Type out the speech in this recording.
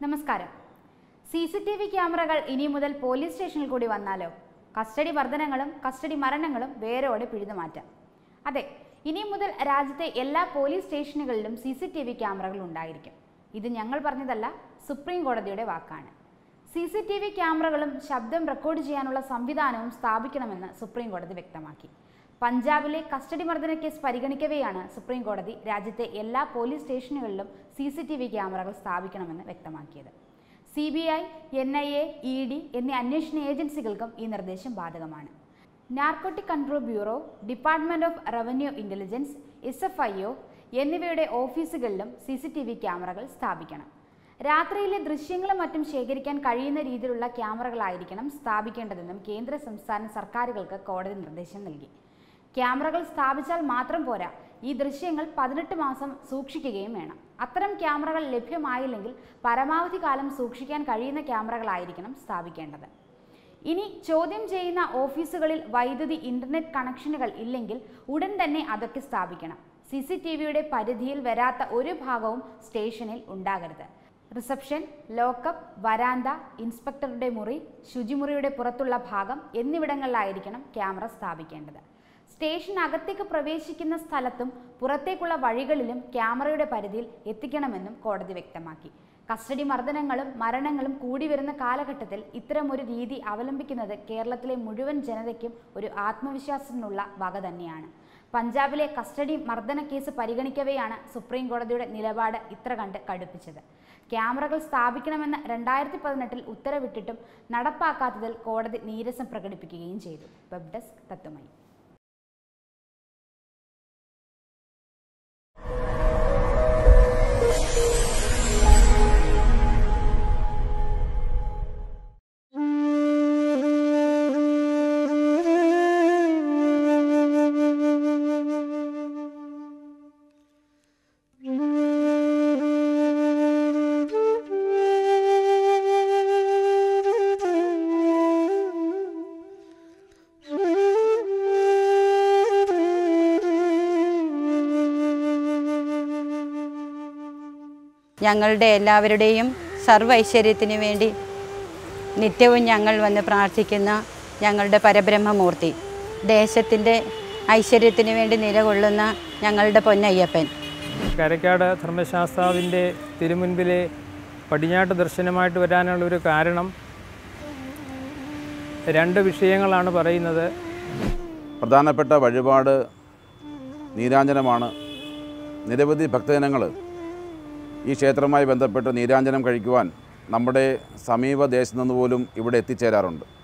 നമസ്കാരം C C T V ക്യാമറകൾ ഇനി മുതൽ പോലീസ് സ്റ്റേഷനിൽ കൂടി വന്നാലോ കസ്റ്റഡി വർധനങ്ങളും കസ്റ്റഡി മരണങ്ങളും വേരോടെ പിഴുതു മാറ്റാം അതെ ഇനി മുതൽ രാജ്യത്തെ എല്ലാ പോലീസ് സ്റ്റേഷനുകളിലും സി സി ടി വി ക്യാമറകൾ ഉണ്ടായിരിക്കും ഇത് ഞങ്ങൾ പറഞ്ഞതല്ല സുപ്രീം കോടതിയുടെ വാക്കാണ് സി സി ടി വി ക്യാമറകളും ശബ്ദം റെക്കോർഡ് ചെയ്യാനുള്ള സംവിധാനവും സ്ഥാപിക്കണമെന്ന് സുപ്രീം കോടതി വ്യക്തമാക്കി പഞ്ചാബിലെ കസ്റ്റഡി മർദ്ദന കേസ് പരിഗണിക്കവെയാണ് സുപ്രീം കോടതി രാജ്യത്തെ എല്ലാ പോലീസ് സ്റ്റേഷനുകളിലും സി സി ടി വി ക്യാമറകൾ സ്ഥാപിക്കണമെന്ന് വ്യക്തമാക്കിയത് C B I N I A E D എന്നീ അന്വേഷണ ഏജൻസികൾക്കും ഈ നിർദ്ദേശം ബാധകമാണ് narcotic control bureau department of revenue intelligence S F I O എന്നിവയുടെ ഓഫീസുകളിലും സി സി ടി വി ക്യാമറകൾ സ്ഥാപിക്കണം രാത്രിയിലെ ദൃശ്യങ്ങളും മറ്റും ശേഖരിക്കാൻ കഴിയുന്ന രീതിയിലുള്ള ക്യാമറകളായിരിക്കണം സ്ഥാപിക്കേണ്ടതെന്നും കേന്ദ്ര സംസ്ഥാന സർക്കാരുകൾക്ക് കോടതി നിർദ്ദേശം നൽകി ക്യാമറകൾ സ്ഥാപിച്ചാൽ മാത്രം പോരാ ഈ ദൃശ്യങ്ങൾ പതിനെട്ട് മാസം സൂക്ഷിക്കുകയും വേണം അത്തരം ക്യാമറകൾ ലഭ്യമായില്ലെങ്കിൽ പരമാവധി കാലം സൂക്ഷിക്കാൻ കഴിയുന്ന ക്യാമറകളായിരിക്കണം സ്ഥാപിക്കേണ്ടത് ഇനി ചോദ്യം ചെയ്യുന്ന ഓഫീസുകളിൽ വൈദ്യുതി ഇന്റർനെറ്റ് കണക്ഷനുകൾ ഇല്ലെങ്കിൽ ഉടൻ തന്നെ അതൊക്കെ സ്ഥാപിക്കണം സി സി ടി വിയുടെ പരിധിയിൽ വരാത്ത ഒരു ഭാഗവും സ്റ്റേഷനിൽ ഉണ്ടാകരുത് റിസപ്ഷൻ ലോക്കപ്പ് വരാന്ത ഇൻസ്പെക്ടറുടെ മുറി ശുചിമുറിയുടെ പുറത്തുള്ള ഭാഗം എന്നിവിടങ്ങളിലായിരിക്കണം ക്യാമറ സ്ഥാപിക്കേണ്ടത് സ്റ്റേഷനകത്തേക്ക് പ്രവേശിക്കുന്ന സ്ഥലത്തും പുറത്തേക്കുള്ള വഴികളിലും ക്യാമറയുടെ പരിധിയിൽ എത്തിക്കണമെന്നും കോടതി വ്യക്തമാക്കി കസ്റ്റഡി മർദ്ദനങ്ങളും മരണങ്ങളും കൂടി വരുന്ന കാലഘട്ടത്തിൽ ഇത്തരമൊരു രീതി അവലംബിക്കുന്നത് കേരളത്തിലെ മുഴുവൻ ജനതയ്ക്കും ഒരു ആത്മവിശ്വാസത്തിനുള്ള വക തന്നെയാണ് പഞ്ചാബിലെ കസ്റ്റഡി മർദ്ദന കേസ് പരിഗണിക്കവെയാണ് സുപ്രീം കോടതിയുടെ നിലപാട് ഇത്ര കണ്ട് കടുപ്പിച്ചത് ക്യാമറകൾ സ്ഥാപിക്കണമെന്ന് രണ്ടായിരത്തി പതിനെട്ടിൽ ഉത്തരവിട്ടിട്ടും നടപ്പാക്കാത്തതിൽ കോടതി നീരസം പ്രകടിപ്പിക്കുകയും ചെയ്തു വെബ് ഡെസ്ക് തത്വമയി ഞങ്ങളുടെ എല്ലാവരുടെയും സർവ്വ ഐശ്വര്യത്തിന് വേണ്ടി നിത്യവും ഞങ്ങൾ വന്ന് പ്രാർത്ഥിക്കുന്ന ഞങ്ങളുടെ പരബ്രഹ്മമൂർത്തി ദേശത്തിൻ്റെ ഐശ്വര്യത്തിന് വേണ്ടി നിലകൊള്ളുന്ന ഞങ്ങളുടെ പൊന്നയ്യപ്പൻ കരക്കാട് ധർമ്മശാസ്താവിൻ്റെ തിരുമുൻപിലെ പടിഞ്ഞാട്ട് ദർശനമായിട്ട് വരാനുള്ള ഒരു കാരണം രണ്ട് വിഷയങ്ങളാണ് പറയുന്നത് പ്രധാനപ്പെട്ട വഴിപാട് നീരാഞ്ജനമാണ് നിരവധി ഭക്തജനങ്ങൾ ഈ ക്ഷേത്രവുമായി ബന്ധപ്പെട്ട് നീരാഞ്ജനം കഴിക്കുവാൻ നമ്മുടെ സമീപ ദേശത്തു നിന്ന് പോലും ഇവിടെ എത്തിച്ചേരാറുണ്ട്